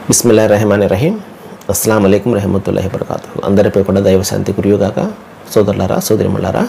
బిస్మిల్లా రెహమాన్ రహీం అస్సలం అయికం రహమతుల్లాహి వబర్కాతు అందరిపై కూడా దైవ శాంతి కురియుగాక సోదరులారా సోదరిమల్లారా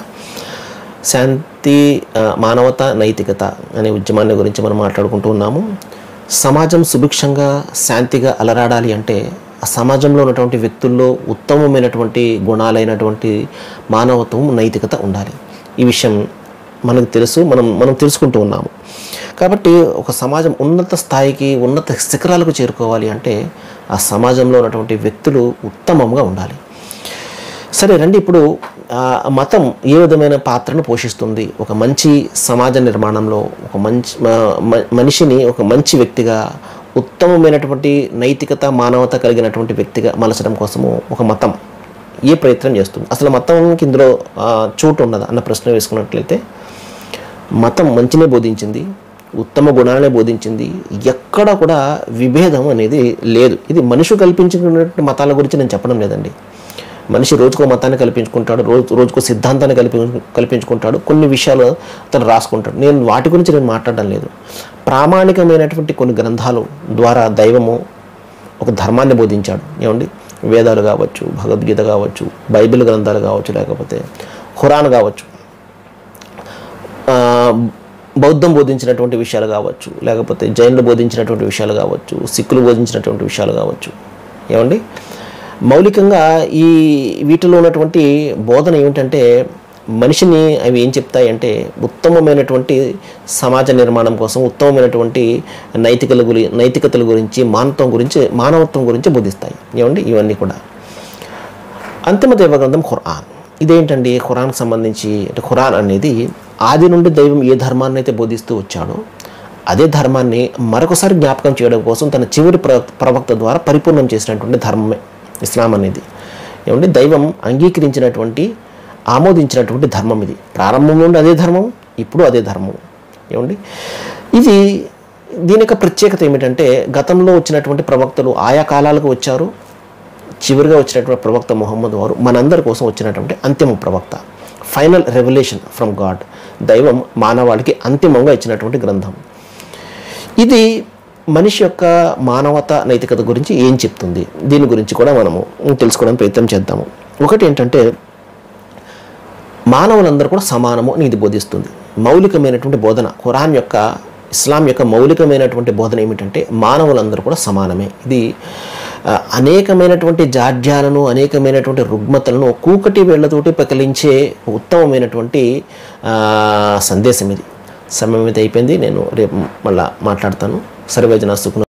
శాంతి ఆ, మానవత నైతికత అనే ఉద్యమాన్ని గురించి మనం మాట్లాడుకుంటూ ఉన్నాము సమాజం సుభిక్షంగా శాంతిగా అలరాడాలి అంటే ఆ సమాజంలో ఉన్నటువంటి వ్యక్తుల్లో ఉత్తమమైనటువంటి గుణాలైనటువంటి మానవత్వం నైతికత ఉండాలి ఈ విషయం మనకు తెలుసు మనం మనం తెలుసుకుంటూ ఉన్నాము కాబట్టి ఒక సమాజం ఉన్నత స్థాయికి ఉన్నత శిఖరాలకు చేరుకోవాలి అంటే ఆ సమాజంలో ఉన్నటువంటి వ్యక్తులు ఉత్తమంగా ఉండాలి సరే రండి ఇప్పుడు ఆ మతం ఏ విధమైన పాత్రను పోషిస్తుంది ఒక మంచి సమాజ నిర్మాణంలో ఒక మంచి మ- మ- మనిషిని ఒక మంచి వ్యక్తిగా ఉత్తమమైనటువంటి నైతికత మానవత కలిగినటువంటి వ్యక్తిగా మలచడం కోసము ఒక మతం ఏ ప్రయత్నం చేస్తుంది అసలు మతంకి ఇందులో ఆ, చోటు ఉన్నదా అన్న ప్రశ్న వేసుకున్నట్లయితే మతం మంచినే బోధించింది ఉత్తమ గుణాలనే బోధించింది ఎక్కడ కూడా విభేదం అనేది లేదు ఇది మనిషి కల్పించుకున్నటువంటి మతాల గురించి నేను చెప్పడం లేదండి మనిషి రోజుకో మతాన్ని కల్పించుకుంటాడు రోజు రోజుకో సిద్ధాంతాన్ని కల్పి కల్పించుకుంటాడు కొన్ని విషయాలు అతను రాసుకుంటాడు నేను వాటి గురించి నేను మాట్లాడడం లేదు ప్రామాణికమైనటువంటి కొన్ని గ్రంథాలు ద్వారా దైవము ఒక ధర్మాన్ని బోధించాడు ఏమండి వేదాలు కావచ్చు భగవద్గీత కావచ్చు బైబిల్ గ్రంథాలు కావచ్చు లేకపోతే ఖురాన్ కావచ్చు ఆ, బౌద్ధం బోధించినటువంటి విషయాలు కావచ్చు లేకపోతే జైన్లు బోధించినటువంటి విషయాలు కావచ్చు సిక్కులు బోధించినటువంటి విషయాలు కావచ్చు ఏమండి మౌలికంగా ఈ వీటిలో ఉన్నటువంటి బోధన ఏమిటంటే మనిషిని అవి ఏం చెప్తాయంటే ఉత్తమమైనటువంటి సమాజ నిర్మాణం కోసం ఉత్తమమైనటువంటి నైతికల గురి నైతికతల గురించి మానవత్వం గురించి మానవత్వం గురించి బోధిస్తాయి ఏమండి ఇవన్నీ కూడా అంతిమ దైవ గ్రంథం ఖురాన్ ఇదేంటండి ఖురాన్కి సంబంధించి అంటే ఖురాన్ అనేది ఆది నుండి దైవం ఏ ధర్మాన్ని అయితే బోధిస్తూ వచ్చాడో అదే ధర్మాన్ని మరొకసారి జ్ఞాపకం చేయడం కోసం తన చివరి ప్ర ప్రవక్త ద్వారా పరిపూర్ణం చేసినటువంటి ధర్మమే ఇస్లాం అనేది ఏమంటే దైవం అంగీకరించినటువంటి ఆమోదించినటువంటి ధర్మం ఇది ప్రారంభం నుండి అదే ధర్మం ఇప్పుడు అదే ధర్మం ఏమండి ఇది దీని యొక్క ప్రత్యేకత ఏమిటంటే గతంలో వచ్చినటువంటి ప్రవక్తలు ఆయా కాలాలకు వచ్చారు చివరిగా వచ్చినటువంటి ప్రవక్త ముహమ్మద్ వారు మనందరి కోసం వచ్చినటువంటి అంతిమ ప్రవక్త ఫైనల్ రెవల్యూషన్ ఫ్రమ్ గాడ్ దైవం మానవాళికి అంతిమంగా ఇచ్చినటువంటి గ్రంథం ఇది మనిషి యొక్క మానవత నైతికత గురించి ఏం చెప్తుంది దీని గురించి కూడా మనము తెలుసుకోవడానికి ప్రయత్నం చేద్దాము ఒకటి ఏంటంటే మానవులందరూ కూడా సమానము అని ఇది బోధిస్తుంది మౌలికమైనటువంటి బోధన ఖురాన్ యొక్క ఇస్లాం యొక్క మౌలికమైనటువంటి బోధన ఏమిటంటే మానవులందరూ కూడా సమానమే ఇది ఆ, అనేకమైనటువంటి జాడ్యాలను అనేకమైనటువంటి రుగ్మతలను కూకటి వేళ్లతోటి పకిలించే ఉత్తమమైనటువంటి ఆ, సందేశం ఇది సమయం అయితే అయిపోయింది నేను రేపు మళ్ళా మాట్లాడతాను సర్వేజన సుఖ